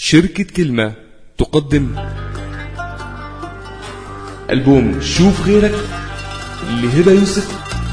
شركة كلمة تقدم ألبوم شوف غيرك لهبة يوسف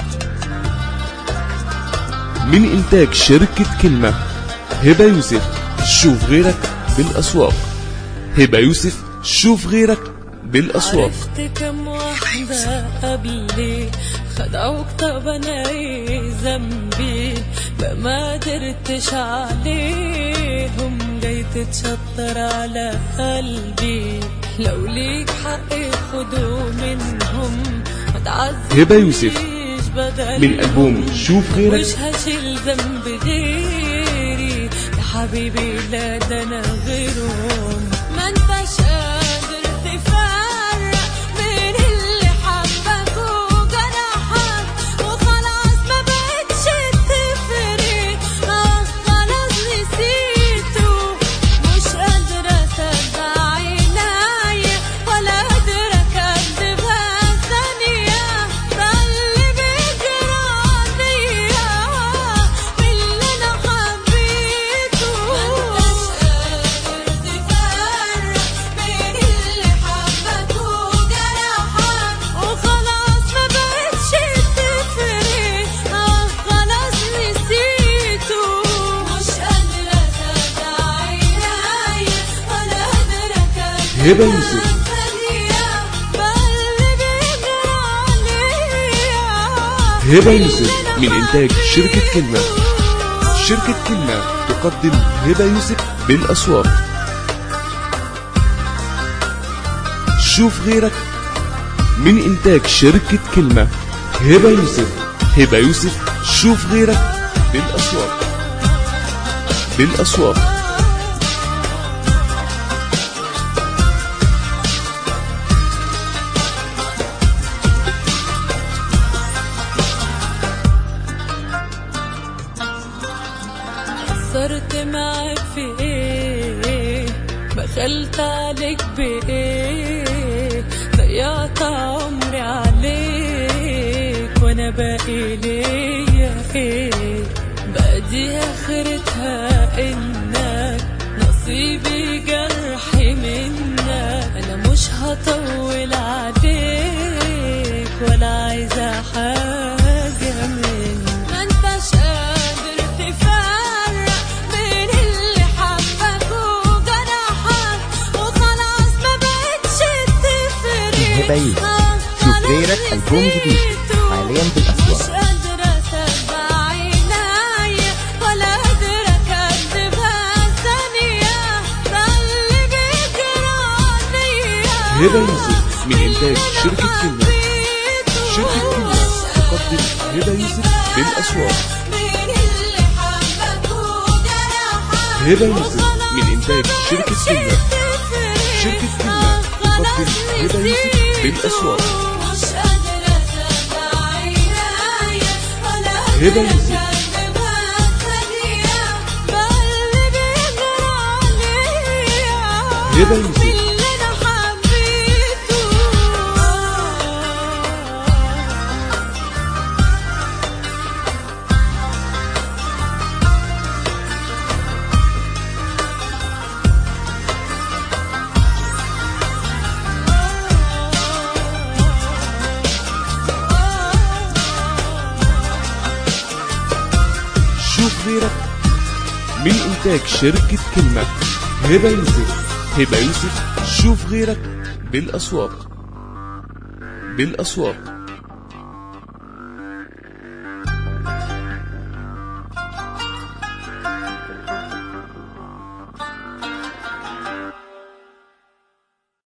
من إنتاج شركة كلمة هبة يوسف شوف غيرك بالأسواق هبة يوسف شوف غيرك بالأسواق عرفت كم واحدة قبلي خدعوك طب انا ايه ذنبي بقى ما قدرتش عليهم جاي تتشطر على قلبي لو ليك حق خدوا منهم ما تعذبنيش هبة يوسف بدل من ألبوم شوف غيرك مش هشيل ذنب غيري يا حبيبي لا ده انا غيرهم ما انتش قادر تفرق بين اللي حبك وجرحك وخلاص ما بقتش تفرق اه خلاص نسيته مش قادرة اصدق عينيا ولا قادرة اكدبها ثانية ده اللي بيجرى بيا باللي انا حبيته ما انتش قادر تفرق بين اللي حبك وجرحك وخلاص ما بقتش تفرق اه خلاص نسيته مش قادرة اصدق عينيا ولا قادرة اكدبها هبة يوسف هبة يوسف من إنتاج شركة كلمة شركة كلمة تقدم هبة يوسف بالأسواق شوف غيرك من إنتاج شركة كلمة هبة يوسف هبة يوسف شوف غيرك بالأسواق بالأسواق قصرت معاك في ايه بخلت عليك بايه ضيعت عمري عليك وانا باقي ليا ايه بقى دي اخرتها انك نصيبي جرحي منك انا مش هطول عليك ولا عايزه حاجه منك ما انتش قادر تفرق بين اللي حبك وجرحك وخلاص ما بقتش تفرق هبة يوسف. آه، شوف خلاص غيرك ألبوم جديد نسيته. حالياً بالأسواق. مش قادرة أصدق عينيا ولا قادرة أكدبها ثانية ده اللي بيجرى بيا هبة يوسف من إنتاج شركة كلمة شركة كلمة تقدم هبة يوسف بالأسواق هبة يوسف من إنتاج شركة كلمة شركة كلمة تقدم هبة يوسف بالأسواق هبة يوسف هبة يوسف اللي انا حبيته شوف غيرك من إنتاج شركة كلمة هبة يوسف هبة يوسف شوف غيرك بالأسواق بالأسواق